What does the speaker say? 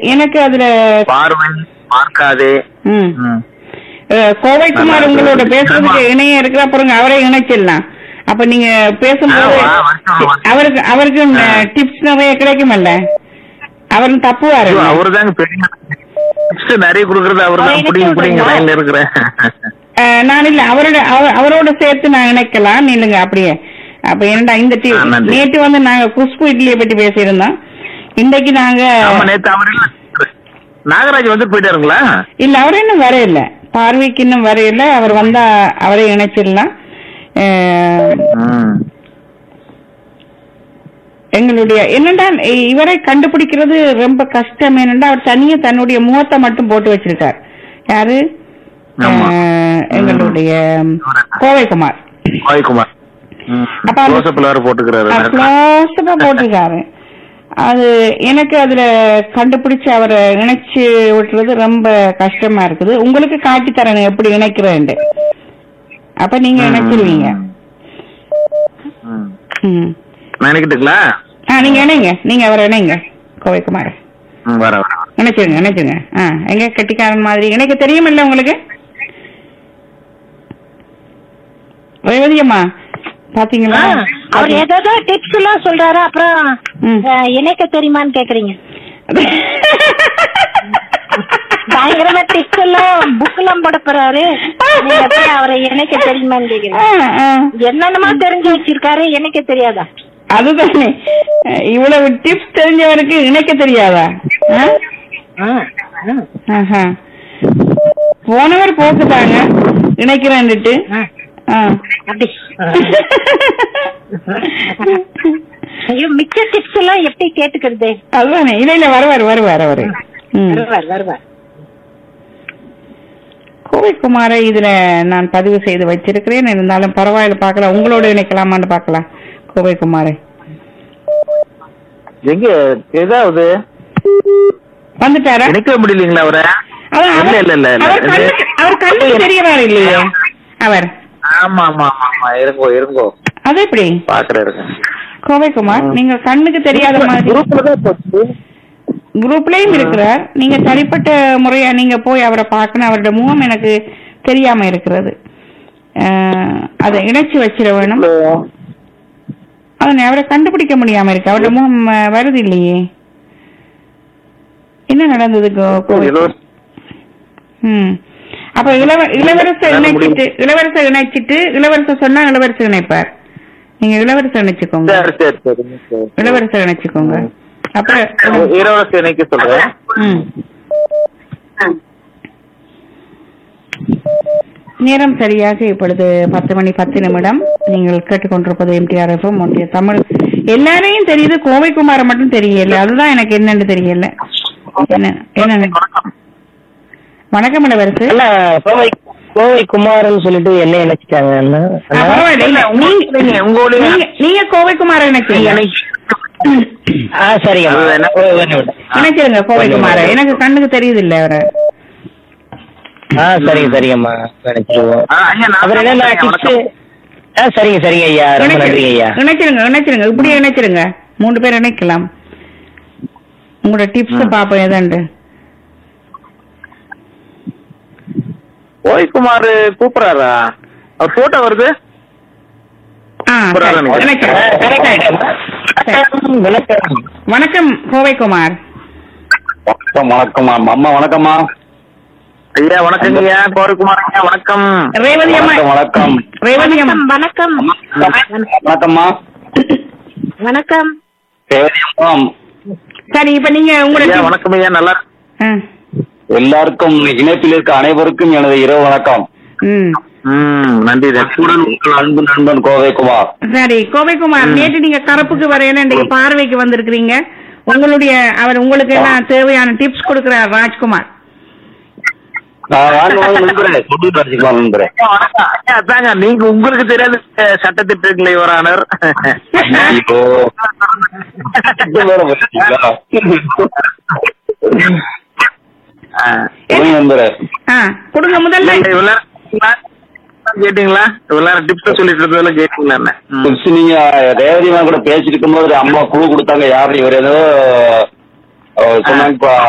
எனக்கு அதுல பார்வை பார்க்காது ம் ம். அஹ், கோவைக்குமார் உங்களோட பேசுறதுக்கு இணைய இருக்கிற அப்புறம் அவரை இணைச்சிடலாம் அப்ப நீங்க பேசும்போது ஆமா, வருஷம் வருஷம். அவருக்கு அவருக்கு டிப்ஸ் நிறைய கிடைக்குமல்ல அவரும் தப்புவாரு ஐயோ, அவருதாங்க பெரிய tips நிறைய கொடுக்கறது அவர்தான் அவர் புடிங்க புடிங்க இணைக்க லைன்ல இருக்கிறேன் அஹ், நான் இல்ல அவரோட அவ- அவரோட சேர்த்து நான் இணைக்கலாம் நில்லுங்க அப்படியே அப்ப என்னடா இந்த டி- ஆ, நன்றி. நேற்று வந்து நாங்க குஷ்பு இட்லியை பத்தி பேசியிருந்தோம் இன்றைக்கு நாங்க ஆமா நேத்து அவர் இல்ல நாகராஜ் வந்து போயிட்டாருங்களா இல்ல அவர் இன்னும் வரையில பார்வைக்கு இன்னும் வரையில அவர் வந்தா அவரை இணைச்சிடலாம் அஹ், ம். எங்களுடைய என்னடா இ- இவரை கண்டுபிடிக்கிறது ரொம்ப கஷ்டம் என்னடா அவர் தனியா தன்னுடைய முகத்தை மட்டும் போட்டு வச்சிருக்கார் யாரு ஆமா. அஹ், எங்களுடைய கோவைக்குமார் கோயக்குமார் அப்ப அந்த- ஜோசப்ல வேற போட்டுக்கிறாரு க்ளோஸா போட்டிருக்காரு அது எனக்கு அதுல கண்டுபிடிச்சு அவரை இணைச்சு விட்டுறது ரொம்ப கஷ்டமா இருக்குது உங்களுக்கு காட்டி தரேன் எப்படி இணைக்கிறேன் அப்ப நீங்க இணைச்சிருவீங்க ம். ம். நினைக்கிட்டுங்களா ஆ நீங்க இணைங்க நீங்க அவரை இணைங்க கோவைக்குமார் ம், வர வர இணைச்சிருங்க இணைச்சிருங்க ஆ எங்க கட்டிக்காரன் மாதிரி இணைக்க தெரியுமில்ல உங்களுக்கு ரேவதி அம்மா பாத்தீங்களா அவர் ஏதோ டிப்ஸ் எல்லாம் சொல்றாரு அப்புறம் ம். அஹ், இணைக்க தெரியுமான்னு கேக்குறீங்க பயங்கரமா டிப்ஸ் எல்லாம் புக் எல்லாம் போட போறாரு நீங்க போய் அவரை இணைக்க தெரியுமான்னு ஆ, கேக்குறீங்க ஆ. என்னென்னமா தெரிஞ்சு வச்சிருக்காரு இணைக்க தெரியாதா அதுதானே இவ்வளவு டிப்ஸ் தெரிஞ்சவருக்கு இணைக்க தெரியாதா ஆ? ஆ, ஆ, ஆஹா. போனவர் போக்குதாங்க இணைக்கிறேன்னுட்டு ஆ. ஆ. அப்படி ஐயோ மிச்ச டிப்ஸ் எல்லாம் எப்படி கேட்டுக்கிறது அதுதானே இல்ல இல்ல வருவார் வருவார் அவரு ம். வருவார் வருவார் கோவைக்குமாரை இதுல நான் பதிவு செய்து வச்சிருக்கிறேன் இருந்தாலும் பரவாயில்ல பார்க்கலாம் உங்களோட இணைக்கலாமான்னு பார்க்கலாம் கோவைக்குமாரை எங்க ஏதாவது வந்துட்டாரா நினைக்க முடியலீங்களா அவரை அதான் இல்ல அவர்- இல்ல இல்ல இல்ல அவர் கண்ணுக்கு அவர் கண்ணுக்கு தெரியறாரு இல்லையே அவர் ஆமா ஆமா ஆமா ஆமா இருங்கோ இருங்கோ அது எப்படி பாக்குறேன் இருங்க கோவைக்குமார் நீங்க கண்ணுக்கு தெரியாத மாதிரி குரூப்ல தான் போச்சு குரூப்லயும் இருக்கிறார் நீங்க தனிப்பட்ட முறையா நீங்க போய் அவரை பார்க்கணும் அவருடைய முகம் எனக்கு தெரியாம இருக்கிறது அஹ், அதை இணைச்சு வச்சிட வேணும் அதை அவரை கண்டுபிடிக்க முடியாம இருக்கு அவருடைய முகம் அஹ், வருது இல்லையே என்ன நடந்தது கோ- கோவை ம் அப்ப இளவ இளவரசர் வேற இணைச்சிட்டு இளவரசர் இணைச்சிட்டு இளவரசர் சொன்னா இளவரசர் இணைப்பார் நீங்க இளவரசர் இணைச்சுக்கோங்க சரி சரி சரி சரி. இளவரசர் இணைச்சுக்கோங்க அப்புறம் இளவரசி இணைக்க சொல்றேன் ம். நேரம் சரியாக இப்பொழுது பத்து மணி பத்து நிமிடம் நீங்கள் கேட்டுக்கொண்டிருப்பது எம்டிஆர் எஃப்எம் ஒன்றிய தமிழ் எல்லாரையும் தெரியுது கோவைக்குமாரை மட்டும் தெரியல அதுதான் எனக்கு என்னன்னு தெரியல என்ன என்ன வணக்கம் இளவரசு இல்ல கோவை கோவை குமார்னு சொல்லிட்டு என்ன நினைச்சிட்டாங்க அண்ணா? ஆ, பரவாயில்ல இல்ல நீங்க நீங்க உங்க ஊர்ல நீங்க- நீங்க கோவைக்குமாரை நினைச்சீங்க ஆ சரிங்க அது என்ன? ஓ, வேணும், வேணும். நினைச்சிருங்க கோவைக்குமாரை எனக்கு கண்ணுக்கு தெரியுது இல்ல அவரை ஆ சரிங்க சரிங்கம்மா நினைச்சிருவோம் ஆ, ஐயா, நான் அப்புறம் என்ன வணக்கம். டிப்ஸ் ஆ சரிங்க சரிங்க ஐயா ரொம்ப நன்றிங்க ஐயா இணைச்சிருங்க இணைச்சிருங்க இப்படியே இணைச்சிருங்க மூணு பேர் இணைக்கலாம் உங்களோட டிப்ஸ் பாப்போம் ஏதாண்டு ஓய்குமார் கூப்பிடுறாரா அவர் போட்டோ வருது ஆ, சரி. புறாதனை. இணைக்கிறேன். வணக்கம் வணக்கம் கோவைக்குமார் வணக்கம் வணக்கம்மா அம்மா வணக்கம்மா ஐயா வணக்கங்க ஐயா கோரகுமார் ஐயா வணக்கம் ரேவதி அம்மா வணக்கம் வணக்கம் ரேவதி அம்மா வணக்கம் வணக்கம் வணக்கம்மா வணக்கம் சரி அம்மா சரி இப்ப நீங்க உங்களோட ஐயா tip- வணக்கம் ஐயா நல்லா ஆ, எல்லாருக்கும் இணைப்பில் இருக்க அனைவருக்கும் எனது இரவு வணக்கம் ம் ம் நன்றி நன்றி. அன்புடன் உங்கள் அன்பு நண்பன் கோவை குமார் சரி கோவைக்குமார் நேற்று நீங்க கருப்புக்கு வரையில இன்றைக்கு பார்வைக்கு வந்திருக்கிறீங்க உங்களுடைய அவர் உங்களுக்கு எல்லாம் தேவையான டிப்ஸ் கொடுக்கிறார் ராஜ்குமார் நான் வாங்க வாங்க நண்பரே சொல்லிட்டு வச்சுக்கலாம் நண்பரே ஐயா, வணக்கம் ஐயா அதாங்க நீங்க உங்களுக்கு தெரியாத அஹ், சட்டத்திட்டங்களை யுவரானர் ஐயோ இது வேற வச்சுட்டீங்களா? சொல்லுங்க நண்பரே ஆ கொடுங்க முதல்ல இவ்வளவு கேட்டீங்களா இவ்வளவு டிப்ஸ் சொல்லிட்டு இருந்ததெல்லாம் கேட்டீங்களா என்ன ம். டிப்ஸ் நீங்க ரேவதிமா கூட பேசிட்டு இருக்கும்போது அம்மா குழு கொடுத்தாங்க யாரு இவர் ஏதோ அஹ், சொன்னாங்க இப்ப